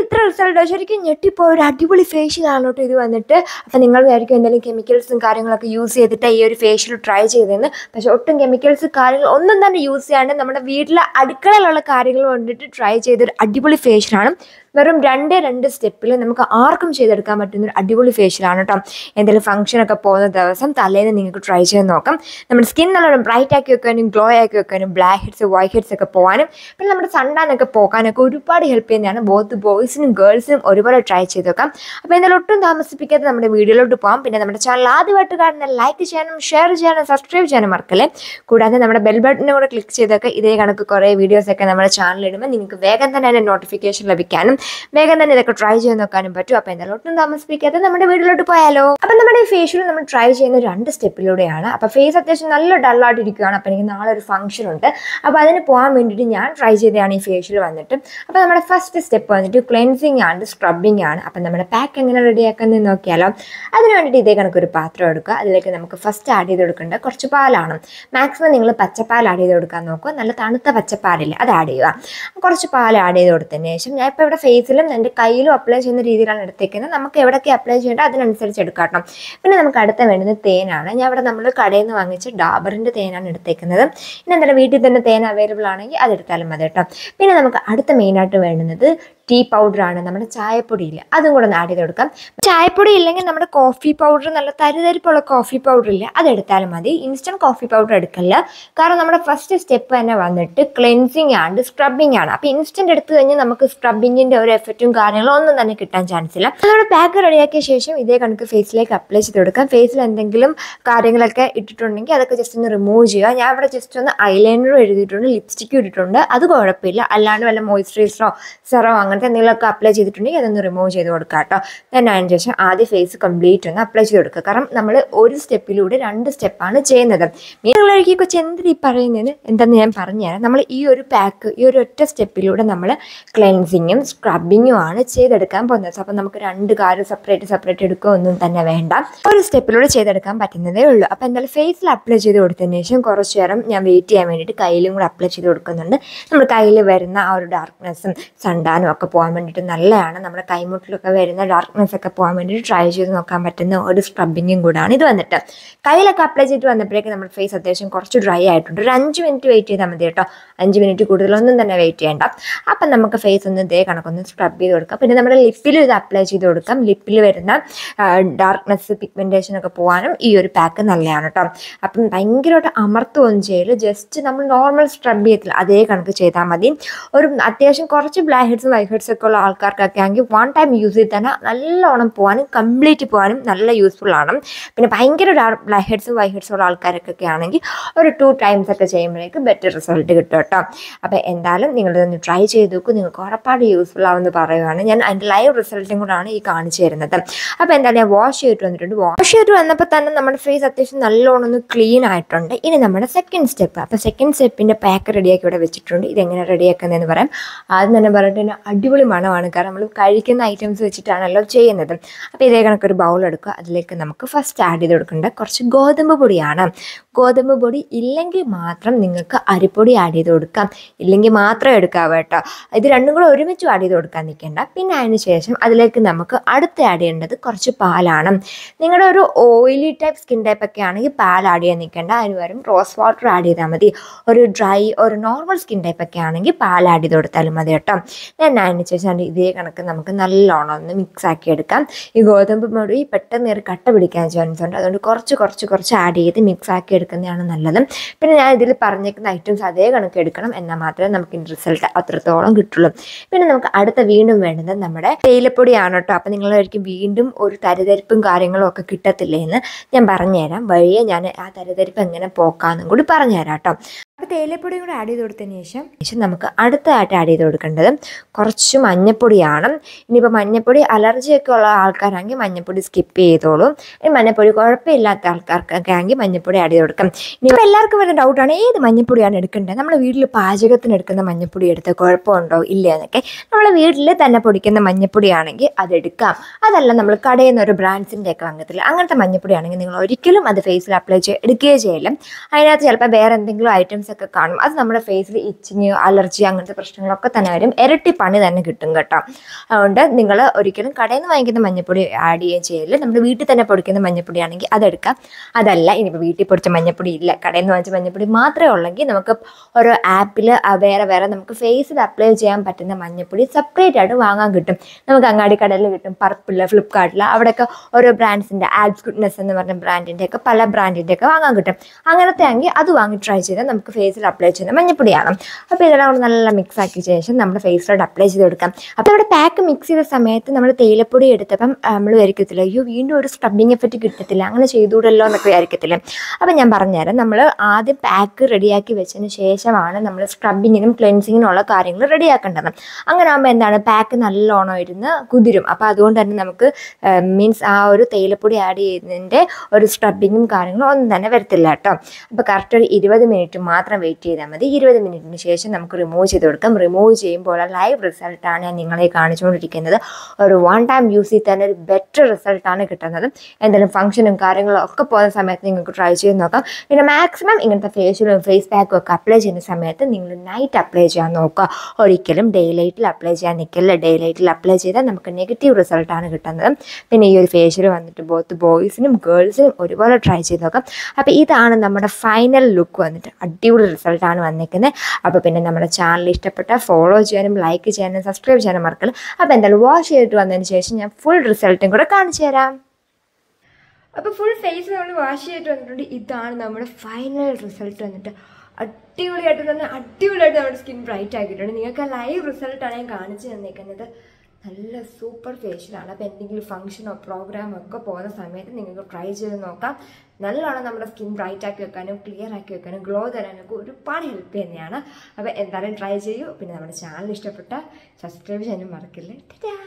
ഇത്ര റിസൾട്ടോ ശരിക്കും ഞെട്ടിപ്പോയ ഒരു അടിപൊളി ഫേഷ്യലാണ് കേട്ടോ ഇത് വന്നിട്ട് അപ്പം നിങ്ങൾ വിചാരിക്കും എന്തെങ്കിലും കെമിക്കൽസും കാര്യങ്ങളൊക്കെ യൂസ് ചെയ്തിട്ട് ഈ ഒരു ഫേഷ്യൽ ട്രൈ ചെയ്തതെന്ന് പക്ഷെ ഒട്ടും കെമിക്കൽസ് കാര്യങ്ങൾ ഒന്നും തന്നെ യൂസ് ചെയ്യാണ്ട് നമ്മുടെ വീട്ടിലെ അടുക്കളയിലുള്ള കാര്യങ്ങൾ കൊണ്ടിട്ട് ട്രൈ ചെയ്തൊരു അടിപൊളി ഫേഷ്യലാണ് വെറും രണ്ടേ രണ്ട് സ്റ്റെപ്പിൽ നമുക്ക് ആർക്കും ചെയ്തെടുക്കാൻ പറ്റുന്ന ഒരു അടിപൊളി ഫേഷ്യലാണ് കേട്ടോ എന്തെങ്കിലും ഫംഗ്ഷനൊക്കെ പോകുന്ന ദിവസം തലേന്ന് നിങ്ങൾക്ക് ട്രൈ ചെയ്ത് നോക്കാം നമ്മുടെ സ്കിൻ നല്ലോണം ബ്രൈറ്റ് ആക്കി വെക്കാനും ഗ്ലോ ആക്കി വെക്കാനും ബ്ലാക്ക് ഹെഡ്സ് വൈറ്റ് ഹെഡ്സ് ഒക്കെ പോകാനും പിന്നെ നമ്മുടെ സണ്ടാനൊക്കെ പോകാനൊക്കെ ഒരുപാട് ഹെൽപ്പ് ചെയ്യുന്നതാണ് ബോത്ത് ബോയ്സിനും ഗേൾസിനും ഒരുപാട് ട്രൈ ചെയ്ത് നോക്കാം അപ്പോൾ എന്തായാലും ഒട്ടും താമസിപ്പിക്കാതെ നമ്മുടെ വീഡിയോയിലോട്ട് പോകാം പിന്നെ നമ്മുടെ ചാനൽ ആദ്യമായിട്ട് കാണുന്ന ലൈക്ക് ചെയ്യാനും ഷെയർ ചെയ്യാനും സബ്സ്ക്രൈബ് ചെയ്യാനും മറക്കല്ലേ കൂടാതെ നമ്മുടെ ബെൽ ബട്ടനും കൂടെ ക്ലിക്ക് ചെയ്തൊക്കെ ഇതേ കണക്ക് കുറേ വീഡിയോസൊക്കെ നമ്മുടെ ചാനലിൽ ഇടുമ്പോൾ നിങ്ങൾക്ക് വേഗം തന്നെ അതിൻ്റെ നോട്ടിഫിക്കേഷൻ ലഭിക്കാനും വേഗം തന്നെ ഇതൊക്കെ ട്രൈ ചെയ്ത് നോക്കാനും പറ്റും അപ്പോൾ എന്തായാലും ഒട്ടും താമസിപ്പിക്കാതെ നമ്മുടെ വീട്ടിലോട്ട് പോയാലോ അപ്പം നമ്മുടെ ഈ ഫേഷ്യൽ നമ്മൾ ട്രൈ ചെയ്യുന്ന രണ്ട് സ്റ്റെപ്പിലൂടെയാണ് അപ്പോൾ ഫേസ് അത്യാവശ്യം നല്ല ഡള്ളായിട്ടിരിക്കുകയാണ് അപ്പോൾ എനിക്ക് നാളെ ഒരു ഫംഗ്ഷൻ ഉണ്ട് അപ്പോൾ അതിന് പോകാൻ വേണ്ടിയിട്ട് ഞാൻ ട്രൈ ചെയ്തതാണ് ഈ ഫേഷ്യൽ വന്നിട്ട് അപ്പോൾ നമ്മുടെ ഫസ്റ്റ് സ്റ്റെപ്പ് വന്നിട്ട് ക്ലെൻസിങ് ആണ് സ്ക്രബിങ് ആണ് അപ്പം നമ്മുടെ പാക്ക് എങ്ങനെ റെഡിയാക്കുന്നത് നോക്കിയാലോ അതിന് വേണ്ടിയിട്ട് ഇതേ കണക്കൊരു പാത്രം എടുക്കുക അതിലേക്ക് നമുക്ക് ഫസ്റ്റ് ആഡ് ചെയ്ത് കൊടുക്കേണ്ട കുറച്ച് പാലാണ് മാക്സിമം നിങ്ങൾ പച്ചപ്പാൽ ആഡ് ചെയ്ത് കൊടുക്കാൻ നോക്കുക നല്ല തണുത്ത പച്ചപ്പാലില്ലേ അത് ആഡ് ചെയ്യുക കുറച്ച് പാൽ ആഡ് ചെയ്ത് കൊടുത്തതിന് ശേഷം ഞാൻ ഇപ്പോൾ ഇവിടെ ഫേസിലും എൻ്റെ കയ്യിലും അപ്ലൈ ചെയ്യുന്ന രീതിയിലാണ് എടുത്തേക്കുന്നത് നമുക്ക് എവിടെയൊക്കെ അപ്ലൈ ചെയ്യേണ്ടത് അതിനനുസരിച്ച് എടുക്കാം പിന്നെ നമുക്ക് അടുത്ത വേണ്ടുന്നത് തേനാണ് ഞാൻ ഇവിടെ നമ്മൾ കടയിൽ നിന്ന് വാങ്ങിച്ച ഡാബറിൻ്റെ തേനാണ് എടുത്തേക്കുന്നത് ഇനി എന്തായാലും വീട്ടിൽ തന്നെ തേൻ അവൈലബിൾ ആണെങ്കിൽ അതെടുത്താലും മതി കേട്ടോ പിന്നെ നമുക്ക് അടുത്ത മെയിനായിട്ട് വേണ്ടുന്നത് ടീ പൗഡറാണ് നമ്മുടെ ചായപ്പൊടിയിൽ അതും കൂടെ ഒന്ന് ആഡ് ചെയ്ത് കൊടുക്കാം ചായപ്പൊടി ഇല്ലെങ്കിൽ നമ്മുടെ കോഫി പൗഡർ നല്ല തരിതരിപ്പുള്ള കോഫി പൗഡർ ഇല്ല അതെടുത്താലും മതി ഇൻസ്റ്റൻറ്റ് കോഫി പൗഡർ എടുക്കല്ല കാരണം നമ്മുടെ ഫസ്റ്റ് സ്റ്റെപ്പ് തന്നെ വന്നിട്ട് ക്ലെൻസിങ് ആണ് സ്ക്രബിങ് ആണ് അപ്പോൾ ഇൻസ്റ്റൻറ്റ് എടുത്തു കഴിഞ്ഞാൽ നമുക്ക് സ്ക്രബിങ്ങിൻ്റെ ഒരു എഫക്റ്റും കാര്യങ്ങളും ഒന്നും തന്നെ കിട്ടാൻ ചാൻസ് ഇല്ല നമ്മുടെ പാക്ക് റെഡിയാക്കിയ ശേഷം ഇതേ കണക്ക് ഫേസിലേക്ക് അപ്ലൈ ചെയ്ത് കൊടുക്കാം ഫേസിൽ എന്തെങ്കിലും കാര്യങ്ങളൊക്കെ ഇട്ടിട്ടുണ്ടെങ്കിൽ അതൊക്കെ ജസ്റ്റ് ഒന്ന് റിമൂവ് ചെയ്യുക ഞാൻ ഇവിടെ ജസ്റ്റ് ഒന്ന് ഐലൈനറും എഴുതിയിട്ടുണ്ട് ലിപ്സ്റ്റിക്കും ഇട്ടിട്ടുണ്ട് അത് കുഴപ്പമില്ല അല്ലാണ്ട് വല്ല മോയ്സ്ചറൈസറോ സെറോ അങ്ങനത്തെ എന്തെങ്കിലുമൊക്കെ അപ്ലൈ ചെയ്തിട്ടുണ്ടെങ്കിൽ അതൊന്ന് റിമൂവ് ചെയ്ത് കൊടുക്കുക കേട്ടോ then അതിന് ശേഷം ആദ്യം ഫേസ് കംപ്ലീറ്റ് ഒന്ന് അപ്ലൈ ചെയ്ത് കൊടുക്കുക കാരണം നമ്മൾ ഒരു സ്റ്റെപ്പിലൂടെ രണ്ട് സ്റ്റെപ്പാണ് ചെയ്യുന്നത് നിങ്ങളൊരിക്കൽ കൊച്ചു എന്തിനീ പറയുന്നതിന് എന്താണെന്ന് ഞാൻ പറഞ്ഞുതരാം നമ്മൾ ഈ ഒരു പാക്ക് ഈ ഒരു ഒറ്റ സ്റ്റെപ്പിലൂടെ നമ്മൾ ക്ലെൻസിങ്ങും സ്ക്രബിങ്ങും ആണ് ചെയ്തെടുക്കാൻ പോകുന്നത് അപ്പോൾ നമുക്ക് രണ്ട് കാര്യം സെപ്പറേറ്റ് സെപ്പറേറ്റ് എടുക്കുകയൊന്നും തന്നെ വേണ്ട ഒരു സ്റ്റെപ്പിലൂടെ ചെയ്തെടുക്കാൻ പറ്റുന്നതേ ഉള്ളൂ അപ്പോൾ എന്തായാലും ഫേസിൽ അപ്ലൈ ചെയ്ത് കൊടുത്തതിന് ശേഷം കുറച്ച് നേരം ഞാൻ വെയിറ്റ് ചെയ്യാൻ വേണ്ടിയിട്ട് കയ്യിലും കൂടെ അപ്ലൈ ചെയ്ത് കൊടുക്കുന്നുണ്ട് നമ്മുടെ കയ്യിൽ വരുന്ന ആ ഒരു ഡാർക്ക്നെസ്സും സണ്ടാനും ഒക്കെ പോകാൻ വേണ്ടിയിട്ട് നല്ലതാണ് നമ്മുടെ കൈമുട്ടിലൊക്കെ വരുന്ന ഡാർക്ക്നെസ് ഒക്കെ പോകാൻ വേണ്ടിയിട്ട് ട്രൈ ചെയ്ത് നോക്കാൻ പറ്റുന്ന ഒരു സ്ക്രബിങ്ങും കൂടാണ് ഇത് വന്നിട്ട് കയ്യിലൊക്കെ അപ്ലൈ ചെയ്തിട്ട് വന്നപ്പോഴേക്കും നമ്മുടെ ഫേസ് അത്യാവശ്യം കുറച്ച് ഡ്രൈ ആയിട്ടുണ്ട് ഒരു അഞ്ച് മിനിറ്റ് വെയിറ്റ് ചെയ്താൽ മതി കേട്ടോ അഞ്ച് മിനിറ്റ് കൂടുതലൊന്നും തന്നെ വെയിറ്റ് ചെയ്യണ്ട അപ്പം നമുക്ക് ഫേസ് ഒന്ന് ഇതേ കണക്കൊന്ന് സ്ക്രബ് ചെയ്ത് കൊടുക്കാം പിന്നെ നമ്മുടെ ലിപ്പിലും ഇത് അപ്ലൈ ചെയ്ത് കൊടുക്കാം ലിപ്പിൽ വരുന്ന ഡാർക്ക്നെസ് പിഗ്മെൻറ്റേഷൻ ഒക്കെ പോകാനും ഈ ഒരു പാക്ക് നല്ലതാണ് കേട്ടോ അപ്പം ഭയങ്കരമായിട്ട് അമർത്തുകയൊന്നും ചെയ്യല് ജസ്റ്റ് നമ്മൾ നോർമൽ സ്ക്രബ് ചെയ്യത്തില്ല അതേ കണക്ക് ചെയ്താൽ മതി ഒരു അത്യാവശ്യം കുറച്ച് ബ്ലാക്ക് ഹെഡ്സും വൈറ്റ് ഹെഡ്സ് ഒക്കെ ഉള്ള ആൾക്കാർക്കൊക്കെ ആണെങ്കിൽ വൺ ടൈം യൂസ് ചെയ്ത് തന്നെ നല്ലോണം പോകാനും കംപ്ലീറ്റ് പോകാനും നല്ല യൂസ്ഫുൾ ആണ് പിന്നെ ഭയങ്കര ബ്ലാക്ക് ഹെഡ്സും വൈറ്റ് ഹെഡ്സും ഉള്ള ആൾക്കാരൊക്കെ ആണെങ്കിൽ ഒരു ടു ടൈംസ് ഒക്കെ ചെയ്യുമ്പോഴേക്ക് ബെറ്റർ റിസൾട്ട് കിട്ടും കേട്ടോ അപ്പോൾ എന്തായാലും നിങ്ങളിതൊന്ന് ട്രൈ ചെയ്ത് നോക്കൂ നിങ്ങൾക്ക് ഉറപ്പാട് യൂസ്ഫുൾ ആവുമെന്ന് പറയുകയാണ് ഞാൻ അതിൻ്റെ ലൈവ് റിസൾട്ടും കൂടാണ് ഈ കാണിച്ചു തരുന്നത് അപ്പോൾ എന്തായാലും ഞാൻ വാഷ് ചെയ്തിട്ട് വന്നിട്ടുണ്ട് വാഷ് ചെയ്തിട്ട് വന്നപ്പോൾ തന്നെ നമ്മുടെ ഫേസ് അത്യാവശ്യം നല്ലോണം ഒന്ന് ക്ലീൻ ആയിട്ടുണ്ട് ഇനി നമ്മുടെ സെക്കൻഡ് സ്റ്റെപ്പ് അപ്പോൾ സെക്കൻഡ് സ്റ്റെപ്പിൻ്റെ പാക്ക് റെഡിയാക്കി ഇവിടെ വെച്ചിട്ടുണ്ട് ഇതെങ്ങനെ റെഡിയാക്കുന്നതെന്ന് പറയാം ആദ്യം തന്നെ പറഞ്ഞിട്ട് തന്നെ അടിപൊളി മണമാണ് കാരണം നമ്മൾ കഴിക്കുന്ന ഐറ്റംസ് വെച്ചിട്ടാണല്ലോ ചെയ്യുന്നത് അപ്പോൾ ഇതേ കണക്കൊരു ബൗൾ എടുക്കുക അതിലേക്ക് നമുക്ക് ഫസ്റ്റ് ആഡ് ചെയ്ത് കൊടുക്കേണ്ട കുറച്ച് ഗോതമ്പ് പൊടിയാണ് ഗോതമ്പ് പൊടി ഇല്ലെങ്കിൽ മാത്രം നിങ്ങൾക്ക് അരിപ്പൊടി ആഡ് ചെയ്ത് കൊടുക്കാം ഇല്ലെങ്കിൽ മാത്രം എടുക്കാവൂ കേട്ടോ ഇത് രണ്ടും കൂടെ ഒരുമിച്ച് ആഡ് ചെയ്ത് കൊടുക്കാൻ നിൽക്കേണ്ട പിന്നെ അതിന് ശേഷം അതിലേക്ക് നമുക്ക് അടുത്ത് ആഡ് ചെയ്യേണ്ടത് കുറച്ച് പാലാണ് നിങ്ങളുടെ ഒരു ഓയിലി ടൈപ്പ് സ്കിൻ ടൈപ്പ് ഒക്കെ ആണെങ്കിൽ പാൽ ആഡ് ചെയ്യാൻ നിൽക്കേണ്ട അതിന് പകരം റോസ് വാട്ടർ ആഡ് ചെയ്താൽ മതി ഒരു ഡ്രൈ ഒരു നോർമൽ സ്കിൻ ടൈപ്പ് ഒക്കെ ആണെങ്കിൽ പാൽ ആഡ് ചെയ്ത് കൊടുത്താലും മതി കേട്ടോ ഞാൻ അതിന് ശേഷം ഇതേ കണക്ക് നമുക്ക് നല്ലോണം ഒന്ന് മിക്സ് ആക്കി എടുക്കാം ഈ ഗോതമ്പ് പൊടി പെട്ടെന്ന് ഒരു കട്ട പിടിക്കാൻ ചാൻസ് ഉണ്ട് അതുകൊണ്ട് കുറച്ച് കുറച്ച് കുറച്ച് ആഡ് ചെയ്ത് മിക്സ് ആക്കി എടുക്കുന്നതാണ് നല്ലത് പിന്നെ ഞാൻ ഇതിൽ പറഞ്ഞേക്കുന്ന ഐറ്റംസ് അതേ കണക്ക് എടുക്കണം എന്നാൽ മാത്രമേ നമുക്ക് റിസൾട്ട് അത്രത്തോളം കിട്ടുള്ളൂ പിന്നെ നമുക്ക് അടുത്ത വീണ്ടും വേണ്ടത് നമ്മുടെ തേയിലപ്പൊടിയാണ് കേട്ടോ അപ്പം നിങ്ങളായിരിക്കും വീണ്ടും ഒരു തരിതരിപ്പും കാര്യങ്ങളും ഒക്കെ കിട്ടത്തില്ലേ എന്ന് ഞാൻ പറഞ്ഞുതരാം വഴിയെ ഞാൻ ആ തരിതരിപ്പ് എങ്ങനെ പോക്കാന്നും കൂടി പറഞ്ഞുതരാം കേട്ടോ അപ്പോൾ തേയിലപ്പൊടി കൂടെ ആഡ് ചെയ്ത് കൊടുത്തതിന് ശേഷം ശേഷം നമുക്ക് അടുത്തതായിട്ട് ആഡ് ചെയ്ത് കൊടുക്കേണ്ടത് കുറച്ച് മഞ്ഞപ്പൊടിയാണ് ഇനിയിപ്പോൾ മഞ്ഞപ്പൊടി അലർജിയൊക്കെ ഉള്ള ആൾക്കാരാണെങ്കിൽ മഞ്ഞപ്പൊടി സ്കിപ്പ് ചെയ്തോളൂ ഇനി മഞ്ഞപ്പൊടി കുഴപ്പമില്ലാത്ത ആൾക്കാർക്കൊക്കെ ആണെങ്കിൽ മഞ്ഞപ്പൊടി ആഡ് ചെയ്ത് കൊടുക്കാം ഇനിയിപ്പോൾ എല്ലാവർക്കും വരുന്ന ഡൗട്ടാണ് ഏത് മഞ്ഞപ്പൊടിയാണ് എടുക്കേണ്ടത് നമ്മൾ വീട്ടിൽ പാചകത്തിന് എടുക്കുന്ന മഞ്ഞപ്പൊടി എടുത്ത് കുഴപ്പമുണ്ടോ ഇല്ല എന്നൊക്കെ നമ്മൾ വീട്ടിൽ തന്നെ പൊടിക്കുന്ന മഞ്ഞപ്പൊടിയാണെങ്കിൽ അതെടുക്കാം അതല്ല നമ്മൾ കടയിൽ നിന്ന് ഒരു ബ്രാൻഡ്സിൻ്റെ ഒക്കെ വാങ്ങത്തില്ല അങ്ങനത്തെ മഞ്ഞപ്പൊടിയാണെങ്കിൽ നിങ്ങൾ ഒരിക്കലും അത് ഫേസിൽ അപ്ലൈ ചെയ്ത് എടുക്കുകയേ ചെയ്യില്ല അതിനകത്ത് ചിലപ്പോൾ വേറെ എന്തെങ്കിലും ഐറ്റംസ് ഒക്കെ കാണും അത് നമ്മുടെ ഫേസിൽ ഇച്ചിങ് അലർജി അങ്ങനത്തെ പ്രശ്നങ്ങളൊക്കെ തന്നെ വരും ഇരട്ടി പണി തന്നെ കിട്ടും കേട്ടോ അതുകൊണ്ട് നിങ്ങൾ ഒരിക്കലും കടയിൽ നിന്ന് വാങ്ങിക്കുന്ന മഞ്ഞപ്പൊടി ആഡ് ചെയ്യുകയും ചെയ്യല് നമ്മുടെ വീട്ടിൽ തന്നെ പൊടിക്കുന്ന മഞ്ഞപ്പൊടി ആണെങ്കിൽ അതെടുക്കാം അതല്ല ഇനിയിപ്പോൾ വീട്ടിൽ പൊടിച്ച മഞ്ഞപ്പൊടി ഇല്ല കടയിൽ നിന്ന് വാങ്ങിച്ച മഞ്ഞപ്പൊടി മാത്രമേ ഉള്ളെങ്കിൽ നമുക്ക് ഓരോ ആപ്പിൽ വേറെ വേറെ നമുക്ക് ഫേസിൽ അപ്ലൈ ചെയ്യാൻ പറ്റുന്ന മഞ്ഞപ്പൊടി സെപ്പറേറ്റ് ആയിട്ട് വാങ്ങാൻ കിട്ടും നമുക്ക് അങ്ങാടി കടയിൽ കിട്ടും പർപ്പിൾ ഫ്ലിപ്കാർട്ടിൽ അവിടെയൊക്കെ ഓരോ ബ്രാൻഡ്സിൻ്റെ ആബ്സ് ഗുഡ്നെസ് എന്ന് പറഞ്ഞ ബ്രാൻഡിൻ്റെ ഒക്കെ പല ബ്രാൻഡിൻ്റെ ഒക്കെ വാങ്ങാൻ കിട്ടും അങ്ങനത്തെ ആണെങ്കിൽ അത് വാങ്ങി ട്രൈ ചെയ്താൽ നമുക്ക് ഫേസിൽ അപ്ലൈ ചെയ്യുന്ന മഞ്ഞപ്പൊടിയാണ് അപ്പോൾ ഇതെല്ലാം കൂടെ നല്ല മിക്സ് ആക്കിയ ശേഷം നമ്മുടെ ഫേസിലോട്ട് അപ്ലൈ ചെയ്ത് കൊടുക്കാം അപ്പോൾ ഇവിടെ പാക്ക് മിക്സ് ചെയ്ത സമയത്ത് നമ്മൾ തേയിലപ്പൊടി എടുത്തപ്പം നമ്മൾ വിചാരിക്കത്തില്ല അയ്യോ വീണ്ടും ഒരു സ്ക്രബിങ് എഫക്റ്റ് കിട്ടത്തില്ല അങ്ങനെ ചെയ്തുകൂടല്ലോ എന്നൊക്കെ വിചാരിക്കത്തില്ല അപ്പോൾ ഞാൻ പറഞ്ഞുതരാം നമ്മൾ ആദ്യം പാക്ക് റെഡിയാക്കി വെച്ചതിന് ശേഷമാണ് നമ്മൾ സ്ക്രബിങ്ങിനും ക്ലെൻസിങ്ങിനും ഉള്ള കാര്യങ്ങൾ റെഡിയാക്കേണ്ടത് അങ്ങനെ ആകുമ്പോൾ എന്താണ് പാക്ക് നല്ലോണം ഇരുന്ന് കുതിരും അപ്പോൾ അതുകൊണ്ട് തന്നെ നമുക്ക് മീൻസ് ആ ഒരു തേയിലപ്പൊടി ആഡ് ചെയ്യുന്നതിൻ്റെ ഒരു സ്ക്രബിങ്ങും കാര്യങ്ങളും ഒന്നും തന്നെ വരത്തില്ല കേട്ടോ അപ്പോൾ കറക്റ്റ് ഒരു ഇരുപത് മിനിറ്റ് മാത്രം വെയിറ്റ് ചെയ്താൽ മതി ഇരുപത് മിനിറ്റിന് ശേഷം നമുക്ക് റിമൂവ് ചെയ്ത് കൊടുക്കാം റിമൂവ് ചെയ്യുമ്പോൾ ലൈവ് റിസൾട്ടാണ് ഞാൻ നിങ്ങളെ കാണിച്ചുകൊണ്ടിരിക്കുന്നത് ഒരു വൺ ടൈം യൂസ് ചെയ്ത് തന്നെ ഒരു ബെറ്റർ റിസൾട്ടാണ് കിട്ടുന്നത് എന്തെങ്കിലും ഫംഗ്ഷനും കാര്യങ്ങളും ഒക്കെ പോകുന്ന സമയത്ത് നിങ്ങൾക്ക് ട്രൈ ചെയ്ത് നോക്കാം പിന്നെ മാക്സിമം ഇങ്ങനത്തെ ഫേഷ്യലും ഫേസ് പാക്കും ഒക്കെ അപ്ലൈ ചെയ്യുന്ന സമയത്ത് നിങ്ങൾ നൈറ്റ് അപ്ലൈ ചെയ്യാൻ നോക്കുക ഒരിക്കലും ഡേ ലൈറ്റിൽ അപ്ലൈ ചെയ്യാൻ നിൽക്കില്ല ഡേ ലൈറ്റിൽ അപ്ലൈ ചെയ്താൽ നമുക്ക് നെഗറ്റീവ് റിസൾട്ടാണ് കിട്ടുന്നത് പിന്നെ ഈ ഒരു ഫേഷ്യൽ വന്നിട്ട് ബോത്ത് ബോയ്സിനും ഗേൾസിനും ഒരുപോലെ ട്രൈ ചെയ്ത് നോക്കാം അപ്പോൾ ഇതാണ് നമ്മുടെ ഫൈനൽ ലുക്ക് വന്നിട്ട് അടിപൊളി റിസൾട്ടാണ് വന്നിരിക്കുന്നത് അപ്പോൾ പിന്നെ നമ്മുടെ ചാനൽ ഇഷ്ടപ്പെട്ട ഫോളോ ചെയ്യാനും ലൈക്ക് ചെയ്യാനും സബ്സ്ക്രൈബ് ചെയ്യാനും മറക്കല്ല അപ്പോൾ എന്തായാലും വാഷ് ചെയ്തിട്ട് വന്നതിന് ശേഷം ഞാൻ ഫുൾ റിസൾട്ടും കൂടെ കാണിച്ചു തരാം അപ്പോൾ ഫുൾ ഫേസ് നമ്മൾ വാഷ് ചെയ്തിട്ട് വന്നിട്ടുണ്ട് ഇതാണ് നമ്മുടെ ഫൈനൽ റിസൾട്ട് വന്നിട്ട് അടിപൊളിയായിട്ട് തന്നെ അടിപൊളിയായിട്ട് നമ്മുടെ സ്കിൻ ബ്രൈറ്റ് ആക്കിയിട്ടുണ്ട് നിങ്ങൾക്ക് ആ ലൈവ് റിസൾട്ടാണ് ഞാൻ കാണിച്ചു തന്നേക്കുന്നത് നല്ല സൂപ്പർ ഫേഷ്യലാണ് അപ്പോൾ എന്തെങ്കിലും ഫംഗ്ഷനോ പ്രോഗ്രാമോ ഒക്കെ പോകുന്ന സമയത്ത് നിങ്ങൾക്ക് ട്രൈ ചെയ്ത് നോക്കാം നല്ലോണം നമ്മുടെ സ്കിൻ ബ്രൈറ്റ് ആക്കി വെക്കാനും ക്ലിയർ ആക്കി വെക്കാനും ഗ്ലോ തരാനൊക്കെ ഒരുപാട് ഹെൽപ്പ് ചെയ്യുന്നതാണ് അപ്പോൾ എന്തായാലും ട്രൈ ചെയ്യൂ പിന്നെ നമ്മുടെ ചാനൽ ഇഷ്ടപ്പെട്ട സബ്സ്ക്രൈബ് ചെയ്യാനും മറക്കില്ലേ ടാറ്റാ